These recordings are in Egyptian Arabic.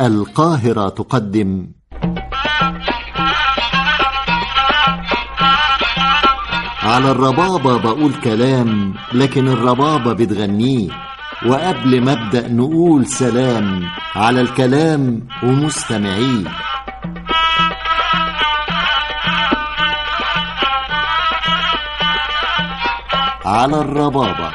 القاهرة تقدم على الربابة بقول كلام لكن الربابة بتغنيه وقبل ما ابدأ نقول سلام على الكلام ومستمعيه على الربابة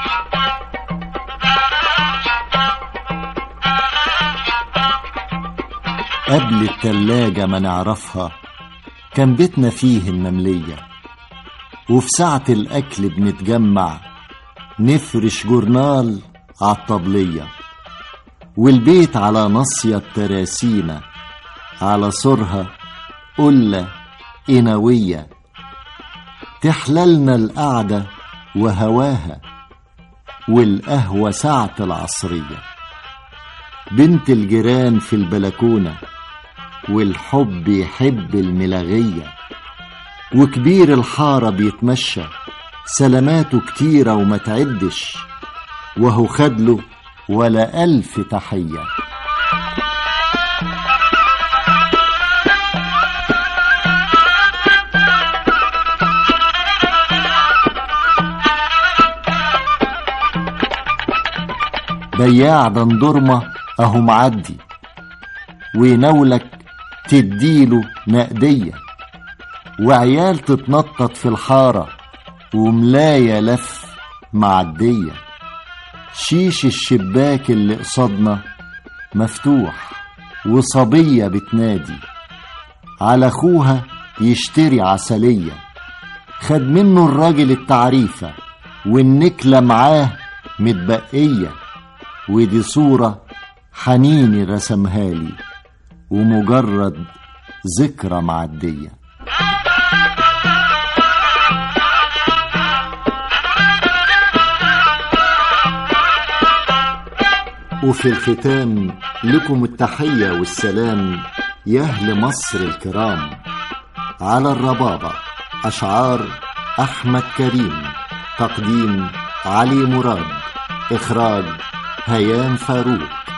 قبل التلاجة ما نعرفها كان بيتنا فيه النملية وفي ساعة الأكل بنتجمع نفرش جورنال عالطبلية والبيت على نصية التراسيمة على سورها قلة قنوية تحللنا القعدة وهواها والقهوة ساعة العصرية بنت الجيران في البلكونة والحب يحب الملاغية وكبير الحارة بيتمشى سلاماته كتيرة وما تعدش وهو خدله ولا ألف تحية بياع دندرمة أهو معدي ويناولك تديله نقدية وعيال تتنطط في الحارة وملاية لف معدية شيش الشباك اللي قصادنا مفتوح وصبية بتنادي على أخوها يشتري عسلية خد منه الراجل التعريفة والنكلة معاه متبقية ودي صورة حنيني رسمها لي ومجرد ذكرى معديه وفي الختام لكم التحية والسلام يا أهل مصر الكرام على الربابة أشعار أحمد كريم تقديم علي مراد إخراج هيام فاروق